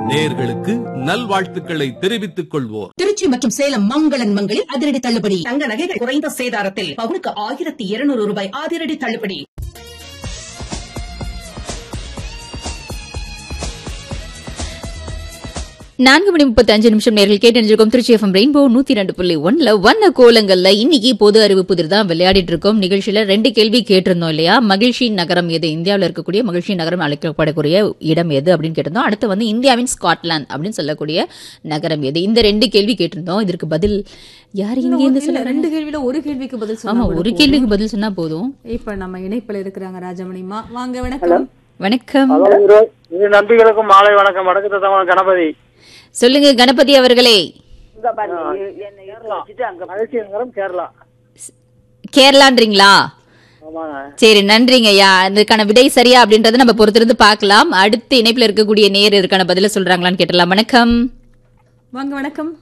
நேர்களுக்கு நல்வாழ்த்துக்களை தெரிவித்துக் கொள்வோர் திருச்சி மற்றும் சேலம் மங்களன் மங்களில் அதிரடி தள்ளுபடி தங்க நகைகள் குறைந்த சேதாரத்தில் பவுனுக்கு ஆயிரத்தி இருநூறு ரூபாய் அதிரடி தள்ளுபடி நான்கு மணி முப்பத்தி அஞ்சு நிமிஷம் நேரில் கேட்டிருக்கோம் திருச்சி எஃப்எம் ரெயின்போ நூத்தி ரெண்டு புள்ளி ஒன்ல வண்ண கோலங்கள்ல இன்னைக்கு பொது அறிவு புதிர் தான் விளையாடிட்டு இருக்கோம் நிகழ்ச்சியில ரெண்டு கேள்வி கேட்டிருந்தோம் இல்லையா மகிழ்ச்சி நகரம் எது இந்தியாவில் இருக்கக்கூடிய மகிழ்ச்சி நகரம் அழைக்கப்படக்கூடிய இடம் எது அப்படின்னு கேட்டிருந்தோம் அடுத்து வந்து இந்தியாவின் ஸ்காட்லாந்து அப்படின்னு சொல்லக்கூடிய நகரம் எது இந்த ரெண்டு கேள்வி கேட்டிருந்தோம் இதற்கு பதில் யார் இங்க இருந்து இல்ல, சொல்ல ரெண்டு கேள்வியில ஒரு கேள்விக்கு பதில் சொன்னா ஆமா கூட ஒரு போதும். கேள்விக்கு பதில் சொன்னா போதும் இப்ப நம்ம இணைப்புல இருக்கிறாங்க ராஜமணிமா வாங்க வணக்கம் வணக்கம் ஹலோ இரு இரு நம்பிகளுக்கும் மாலை வணக்கம் வடக்கு தத்தவன் கணபதி சொல்லுங்க கணபதி அவர்களே மகிழ்ச்சி நகரம் கேரளா கேரளான்றீங்களா ஆமாங்க சரி நன்றிங்க ஐயா அதுக்கான விடை சரியா அப்படின்றத நம்ம பொறுத்திருந்து பார்க்கலாம் அடுத்த இணைப்புல இருக்கக்கூடிய நேர் இதுக்கான பதில சொல்றாங்களான்னு கேட்டலாம் வணக்கம் வாங்க வணக்கம்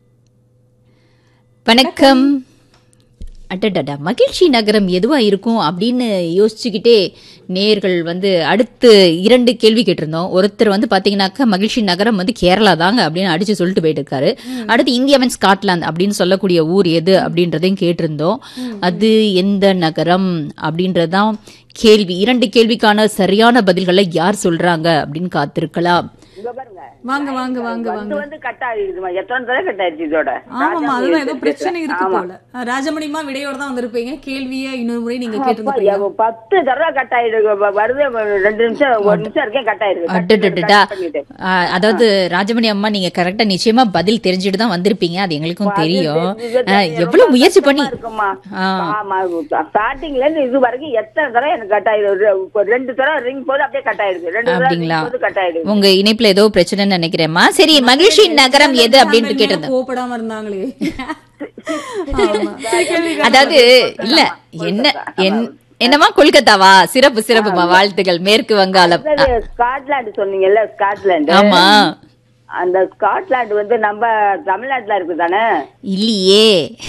வணக்கம் அடடடா மகிழ்ச்சி நகரம் எதுவா இருக்கும் அப்படின்னு யோசிச்சுக்கிட்டே நேர்கள் வந்து அடுத்து இரண்டு கேள்வி கேட்டிருந்தோம் ஒருத்தர் வந்து பாத்தீங்கன்னாக்கா மகிழ்ச்சி நகரம் வந்து கேரளா தாங்க அப்படின்னு அடிச்சு சொல்லிட்டு போயிட்டு இருக்காரு அடுத்து இந்தியாவின் ஸ்காட்லாந்து அப்படின்னு சொல்லக்கூடிய ஊர் எது அப்படின்றதையும் கேட்டிருந்தோம் அது எந்த நகரம் அப்படின்றதுதான் கேள்வி இரண்டு கேள்விக்கான சரியான பதில்களை யார் சொல்றாங்க அப்படின்னு காத்திருக்கலாம் வாங்க வாங்க வாங்க வாங்க வந்து கட் ஆகிடுதுமா எத்தனை தடவை கட் ஆயிடுச்சு இதோட ஆமாமா அதுதான் ஏதோ பிரச்சனை இருக்கு போல ராஜமணிமா விடையோட தான் வந்திருப்பீங்க கேள்வியை இன்னொரு முறை நீங்க கேட்டிருந்தீங்க அப்பா, பத்து தடவை கட் ஆயிடுது வ- வருது வ- ரெண்டு நிமிஷம் ஒரு நிமிஷம் இருக்கேன் கட் ஆயிடுது Cut அடடடடா. பண்ணிட்டு. ஆ, அதாவது ராஜமணி அம்மா நீங்க கரெக்டா நிச்சயமா பதில் தெரிஞ்சுட்டு தான் வந்திருப்பீங்க அது எங்களுக்கும் தெரியும் இது ஆ, ரொம்ப எவ்வளவு முயற்சி பண்ணி இருக்குமா ஆ. ஆமா ஸ்டார்டிங்ல இருந்து இது வரைக்கும் எத்தனை தடவை எனக்கு கட் ஆயிடுது ரெ- இப்ப ரெண்டு தடவை ரிங் போது அப்படியே கட் ஆயிடுது ரெண்டு தடவை அப்படிங்களா ring போது கட் ஆயிடுது உங்க இணைப்புல ஏதோ பிரச்சனைன்னு நினைக்கிறேன்மா சரி மகிழ்ச்சி நகரம் எது அப்படின்னு கேட்டிருந்தேன் கோபப்படாம இருந்தாங்களே ஆமா. அதாவது இல்ல என்ன என்- என்னமா கொல்கத்தாவா சிறப்பு சிறப்புமா வாழ்த்துக்கள் மேற்கு வங்காளம் ஆ, அடுத்தது ஸ்காட்லாந்து சொன்னீங்கல்ல ஸ்காட்லாந்து ஆமா அந்த ஸ்காட்லாந்து வந்து நம்ம தமிழ்நாட்டுல இருக்கு தானே இல்லையே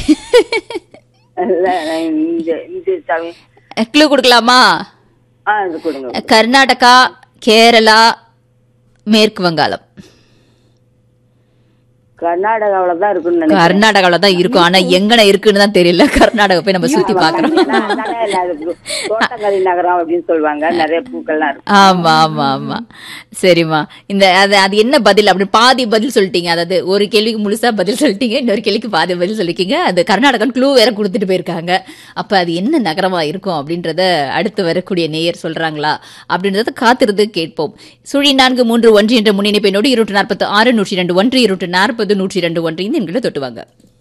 இல்ல, இந்த இந்த தமிழ் க்ளூ கொடுக்கலாமா ஆ இது கொடுங்க கர்நாடகா கேரளா மேற்கு வங்காளம் கர்நாடகாவில தான் இருக்குன்னு நினைக்கிறேன் கர்நாடகாவில தான் இருக்கும் ஆனா எங்கன இருக்குன்னு தான் தெரியல கர்நாடகா போய் நம்ம சுத்தி பாக்குறோம் ஏன்னா, அதானே இல்ல, அது தோட்டக்கலை நகரம் அப்படின்னு சொல்லுவாங்க நிறைய பூக்கள்லாம் இருக்கு ஆமா ஆமா ஆமா சரிம்மா இந்த அது அது என்ன பதில் அப்படி பாதி பதில் சொல்லிட்டீங்க அதாவது ஒரு கேள்விக்கு முழுசா பதில் சொல்லிட்டீங்க இன்னொரு கேள்விக்கு பாதி பதில் சொல்லிருக்கீங்க அது கர்நாடகன் க்ளூ வேற கொடுத்துட்டு போயிருக்காங்க அப்ப அது என்ன நகரமா இருக்கும் அப்படின்றத அடுத்து வரக்கூடிய நேயர் சொல்றாங்களா அப்படின்றத காத்திருந்து கேட்போம் சுழி நான்கு மூன்று ஒன்று என்ற முன்னிணைப்பினோடு இருநூற்று நாற்பத்தி ஆறு நூற்றி ரெண்டு ஒன்று இருநூற்று நாற்பது நூற்றி ரெண்டு ஒன்று இந்த எண்களை தொட்டுவாங்க